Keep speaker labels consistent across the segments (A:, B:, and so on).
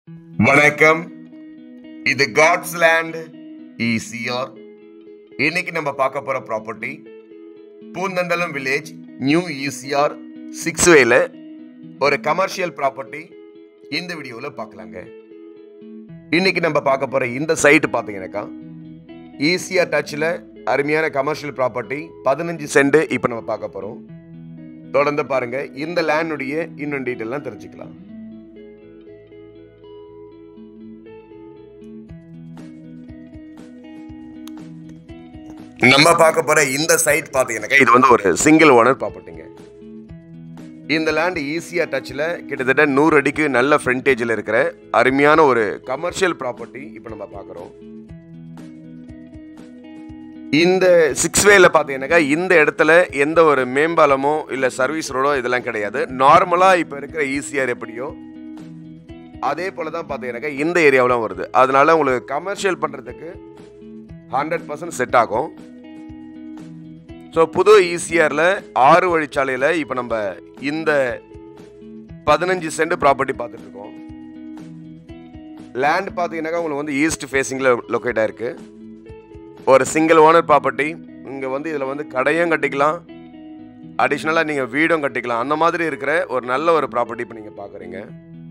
A: வணக்கம் இது God's land ECR இன்னைக்கு நம்ம பார்க்க போற property Poonthandalam village new ECR six வேல ஒரு கமர்ஷியல் ப்ராப்பர்ட்டி இந்த வீடியோவில் பார்க்கலாங்க இன்னைக்கு நம்ம பார்க்க போற இந்த சைட் பார்த்தீங்கன்னாக்கா ஈசிஆர் டச்சில் அருமையான கமர்ஷியல் ப்ராப்பர்ட்டி பதினஞ்சு சென்ட் இப்போ நம்ம பார்க்க போகிறோம் தொடர்ந்து பாருங்க இந்த லேண்டுடைய இன்னும் டீட்டெயிலாம் தெரிஞ்சுக்கலாம் நம்ம பார்க்க போற இந்த சைட் பார்த்தீங்கன்னாக்கா இது வந்து ஒரு சிங்கிள் ஓனர் ப்ராப்பர்ட்டிங்க இந்த லேண்ட் ஈஸியாக டச்சில் கிட்டத்தட்ட நூறு அடிக்கு நல்ல ஃப்ரண்டேஜில் இருக்கிற அருமையான ஒரு கமர்ஷியல் ப்ராப்பர்ட்டி இப்போ நம்ம பார்க்குறோம் இந்த சிக்ஸ் வேல பார்த்தீங்கன்னாக்கா இந்த இடத்துல எந்த ஒரு மேம்பாலமோ இல்லை சர்வீஸ் ரோடோ இதெல்லாம் கிடையாது நார்மலாக இப்போ இருக்கிற ஈஸியார் எப்படியோ அதே போல தான் பார்த்தீங்கன்னாக்கா இந்த ஏரியாவிலும் வருது அதனால உங்களுக்கு கமர்ஷியல் பண்ணுறதுக்கு ஹண்ட்ரட் பர்சன்ட் செட் ஆகும் ஸோ புது ஈசிஆரில் ஆறு வழிச்சாலையில் இப்போ நம்ம இந்த பதினஞ்சு சென்ட் ப்ராப்பர்ட்டி பார்த்துட்டு இருக்கோம் லேண்ட் பார்த்தீங்கன்னாக்கா உங்களுக்கு வந்து ஈஸ்ட் ஃபேஸிங்கில் லொக்கேட் ஆயிருக்கு ஒரு சிங்கிள் ஓனர் ப்ராப்பர்ட்டி இங்கே வந்து இதில் வந்து கடையும் கட்டிக்கலாம் அடிஷ்னலாக நீங்கள் வீடும் கட்டிக்கலாம் அந்த மாதிரி இருக்கிற ஒரு நல்ல ஒரு ப்ராப்பர்ட்டி இப்போ நீங்கள் பார்க்குறீங்க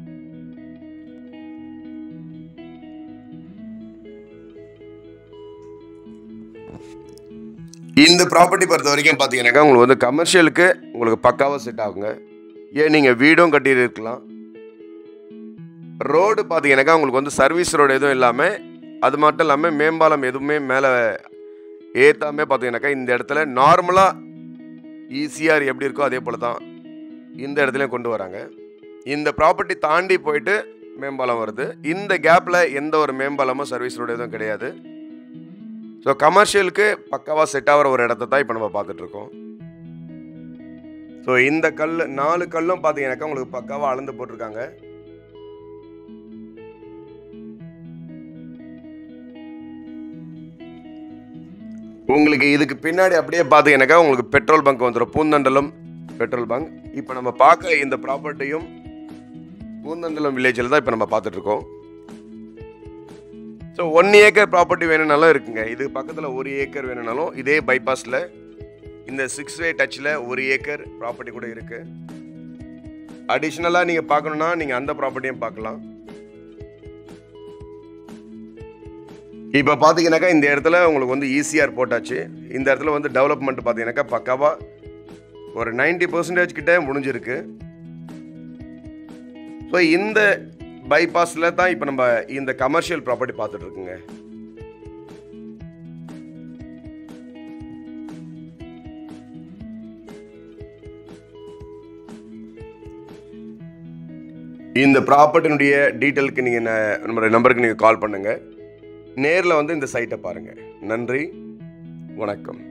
A: இந்த ப்ராப்பர்ட்டி பொறுத்த வரைக்கும் பார்த்தீங்கன்னாக்கா உங்களுக்கு வந்து கமர்ஷியலுக்கு உங்களுக்கு பக்காவாக செட் ஆகுங்க ஏன் நீங்கள் வீடும் கட்டியிருக்கலாம் ரோடு பார்த்தீங்கன்னாக்கா உங்களுக்கு வந்து சர்வீஸ் ரோடு எதுவும் இல்லாமல் அது மட்டும் இல்லாமல் மேம்பாலம் எதுவுமே மேலே ஏற்றாமே பார்த்தீங்கன்னாக்கா இந்த இடத்துல நார்மலாக ஈஸியாக எப்படி இருக்கோ அதே போல் தான் இந்த இடத்துலையும் கொண்டு வராங்க இந்த ப்ராப்பர்ட்டி தாண்டி போயிட்டு மேம்பாலம் வருது இந்த கேப்பில் எந்த ஒரு மேம்பாலமும் சர்வீஸ் ரோடு எதுவும் கிடையாது ஸோ கமர்ஷியலுக்கு பக்காவாக செட் ஆகிற ஒரு இடத்த தான் இப்போ நம்ம பார்த்துட்ருக்கோம் ஸோ இந்த கல் நாலு கல்லும் பார்த்தீங்கன்னாக்கா உங்களுக்கு பக்காவாக அளந்து போட்டிருக்காங்க உங்களுக்கு இதுக்கு பின்னாடி அப்படியே பார்த்தீங்கன்னாக்கா உங்களுக்கு பெட்ரோல் பங்க் வந்துடும் பூந்தண்டலம் பெட்ரோல் பங்க் இப்போ நம்ம பார்க்க இந்த ப்ராப்பர்ட்டியும் பூந்தண்டலம் வில்லேஜில் தான் இப்போ நம்ம பார்த்துட்ருக்கோம் ஸோ ஒன் ஏக்கர் ப்ராப்பர்ட்டி வேணும்னாலும் இருக்குங்க இது பக்கத்தில் ஒரு ஏக்கர் வேணும்னாலும் இதே பைபாஸில் இந்த சிக்ஸ் வே டச்சில் ஒரு ஏக்கர் ப்ராப்பர்ட்டி கூட இருக்குது அடிஷ்னலாக நீங்கள் பார்க்கணுன்னா நீங்கள் அந்த ப்ராப்பர்ட்டியும் பார்க்கலாம் இப்போ பார்த்தீங்கன்னாக்கா இந்த இடத்துல உங்களுக்கு வந்து ஈசிஆர் போட்டாச்சு இந்த இடத்துல வந்து டெவலப்மெண்ட் பார்த்தீங்கன்னாக்கா பக்காவாக ஒரு நைன்டி பர்சன்டேஜ் கிட்ட முடிஞ்சிருக்கு ஸோ இந்த பைபாஸில் தான் இப்போ நம்ம இந்த கமர்ஷியல் ப்ராப்பர்ட்டி பார்த்துட்டு இருக்குங்க இந்த ப்ராப்பர்ட்டினுடைய டீட்டெயிலுக்கு நீங்கள் நம்மளுடைய நம்பருக்கு நீங்கள் கால் பண்ணுங்கள் நேரில் வந்து இந்த சைட்டை பாருங்கள் நன்றி வணக்கம்